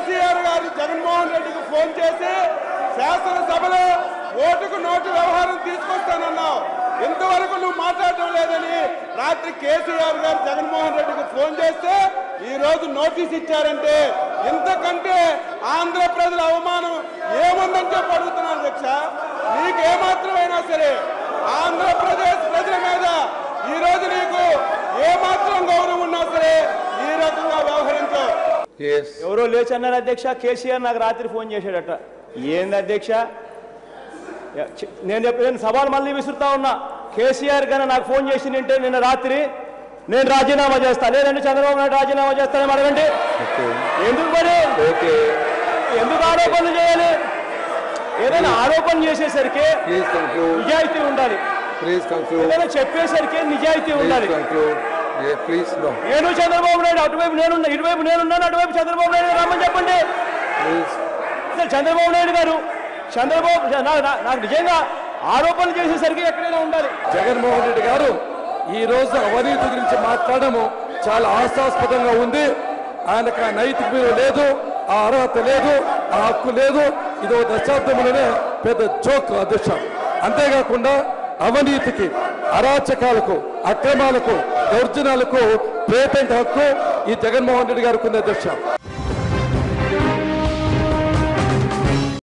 కేసీఆర్ గారు జగన్మోహన్ రెడ్డికి ఫోన్ చేసి శాసనసభలో ఓటుకు నోటు వ్యవహారం తీసుకొస్తానన్నావు ఇంతవరకు నువ్వు మాట్లాడటం లేదని రాత్రి కేసీఆర్ గారు జగన్మోహన్ రెడ్డికి ఫోన్ చేస్తే ఈ రోజు నోటీస్ ఇచ్చారంటే ఇంతకంటే ఆంధ్ర ప్రజల అవమానం ఏముందని చెప్పి అడుగుతున్నాను అధ్యక్ష నీకేమాత్రమైనా సరే ఆంధ్రప్రదేశ్ ప్రజల మీద ఈ రోజు నీకు ఏమాత్రం గౌరవం ఉన్నా సరే ఈ రకంగా వ్యవహరించావు Yes. ఎవరో లేచి అన్నారు అధ్యక్ష కేసీఆర్ నాకు రాత్రి ఫోన్ చేశాడట ఏంది అధ్యక్ష ఎ- చి- నేను చెప్పి నేను సవాల్ మళ్ళీ విసురుతా ఉన్నా కేసీఆర్ కన్నా నాకు ఫోన్ చేసి నింటే నిన్న రాత్రి నేను రాజీనామా చేస్తా లేదంటే చంద్రబాబు నాయుడు రాజీనామా చేస్తానని అడగండి Okay. ఎందుకు మరి Okay. ఎందుకు ఆరోపణలు చేయాలి ఏదైనా ఆరోపణ చేసేసరికి Please conclude. నిజాయితీ ఉండాలి Please conclude. ఏదైనా చెప్పేసరికి నిజాయితీ Please ఉండాలి conclude. Yeah, please no. నేను చంద్రబాబు నాయుడు అటువైపు నేనున్నా ఇటువైపు నేనున్నాను అటువైపు చంద్రబాబు నాయుడు రమ్మని చెప్పండి Please. అసలు చంద్రబాబు నాయుడు గారు చంద్రబాబు నా- నా- నాకు నిజంగా ఆరోపణలు చేసేసరికి ఎక్కడైనా ఉండాలి జగన్మోహన్ రెడ్డి గారు ఈ రోజు అవినీతి గురించి మాట్లాడము చాలా హాస్యాస్పదంగా ఉంది ఆయనకు ఆ నైతిక విలువ లేదు ఆ అర్హత లేదు ఆ హక్కు లేదు ఇది ఒక దశాబ్దంలోనే పెద్ద జోక్ అధ్యక్ష అంతేకాకుండా అవినీతికి అరాచకాలకు అక్రమాలకు దౌర్జన్యాలకు పేటెంట్ హక్కు ఈ జగన్మోహన్ రెడ్డి గారికి ఉంది అధ్యక్ష